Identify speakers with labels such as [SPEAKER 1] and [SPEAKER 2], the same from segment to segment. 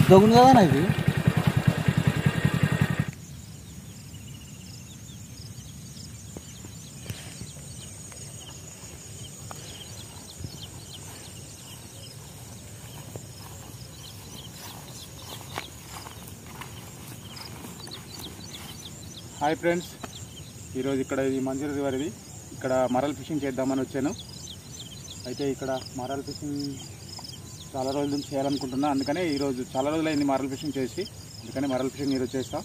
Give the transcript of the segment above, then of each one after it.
[SPEAKER 1] పెద్దగా ఉంది కదా ఇది
[SPEAKER 2] హాయ్ ఫ్రెండ్స్ ఈరోజు ఇక్కడ ఇది మంజూరు రివర్ ఇది ఇక్కడ మరల్ ఫిషింగ్ చేద్దామని వచ్చాను అయితే ఇక్కడ మరల్ ఫిషింగ్ చాలా రోజుల నుంచి చేయాలనుకుంటున్నా అందుకనే ఈరోజు చాలా రోజులైంది మరల్ ఫిషింగ్ చేసి అందుకని మరల్ ఫిషింగ్ ఈరోజు చేస్తా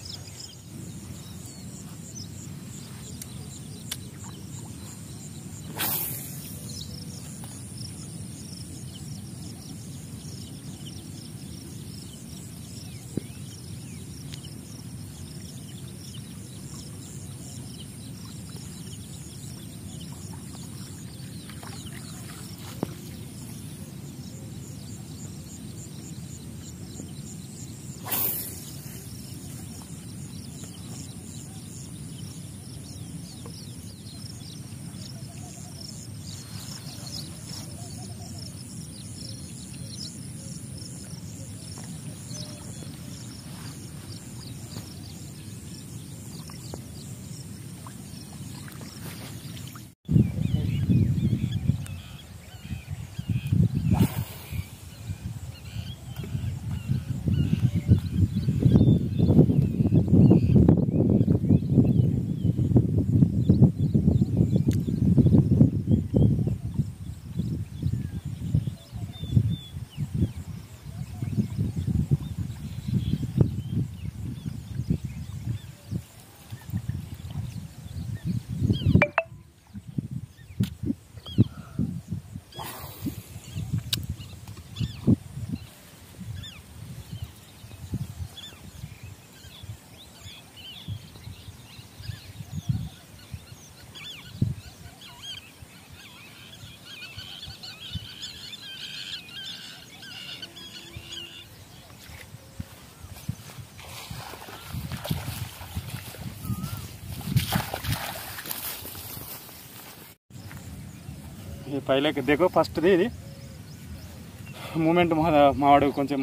[SPEAKER 2] ఈ పైలకి దిగో ఫస్ట్ది ఇది మూమెంట్ మా మావాడు కొంచెం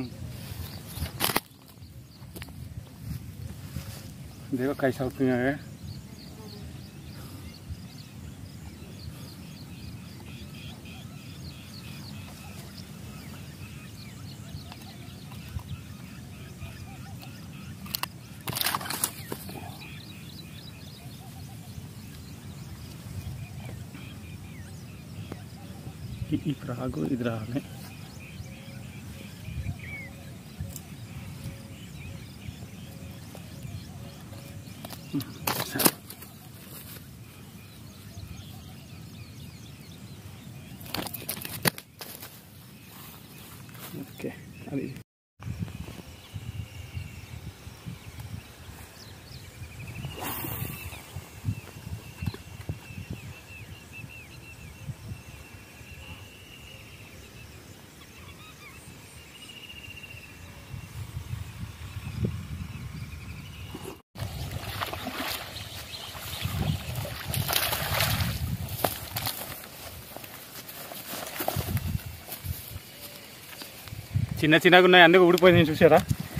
[SPEAKER 2] దిగో కైసా అవుతుంది ఈ- ఈ ఫ్రాగు ఇది రావాలి సరే. ఓకే అది చిన్న చిన్నగా ఉన్నాయి అందుకు ఊడిపోయింది చూసారా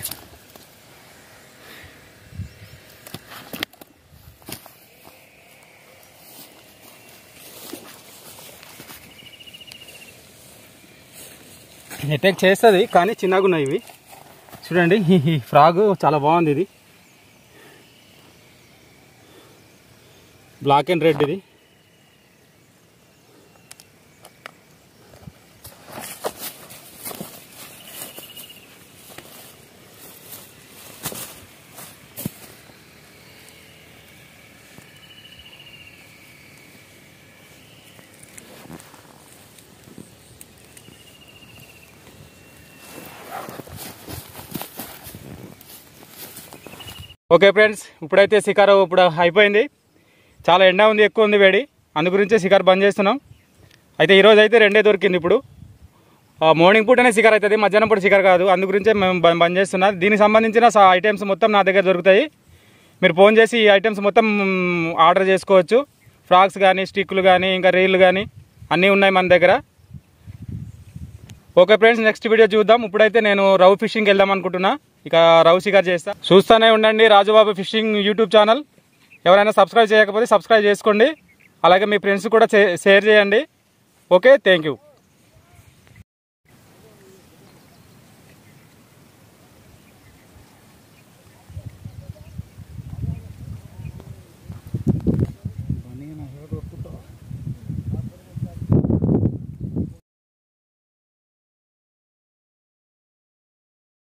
[SPEAKER 2] అటాక్ చేస్తుంది కానీ చిన్నగా ఉన్నాయి ఇవి చూడండి ఈ- ఈ ఫ్రాగ్ చాలా బాగుంది ఇది బ్లాక్ అండ్ రెడ్ ఇది ఓకే ఫ్రెండ్స్ ఇప్పుడైతే శికారు ఇప్పుడు అయిపోయింది చాలా ఎండ ఉంది ఎక్కువ ఉంది వేడి అందు గురించే శికారు బంద్ చేస్తున్నాం అయితే ఈరోజు అయితే రెండే దొరికింది ఇప్పుడు ఆ, మార్నింగ్ పూటనే శికార్ అవుతుంది మధ్యాహ్నం పూట శికార్ కాదు అందు గురించే మేము బ- బంద్ చేస్తున్నాం దీనికి సంబంధించిన స- ఐటమ్స్ మొత్తం నా దగ్గర దొరుకుతాయి మీరు ఫోన్ చేసి ఈ ఐటమ్స్ మొత్తం మ్, ఆర్డర్ చేసుకోవచ్చు ఫ్రాక్స్ కానీ స్టిక్లు కానీ ఇంకా రీళ్ళు కానీ అన్నీ ఉన్నాయి మన దగ్గర ఓకే ఫ్రెండ్స్ నెక్స్ట్ వీడియో చూద్దాం ఇప్పుడైతే నేను రవ్ ఫిషింగ్ వెళ్దాం అనుకుంటున్నా ఇక రవ్ షికార్ చేస్తా చూస్తూనే ఉండండి రాజుబాబు ఫిషింగ్ యూట్యూబ్ ఛానల్ ఎవరైనా సబ్స్క్రైబ్ చేయకపోతే సబ్స్క్రైబ్ చేసుకోండి అలాగే మీ ఫ్రెండ్స్ కూడా షేర్ చేయండి ఓకే థ్యాంక్ యూ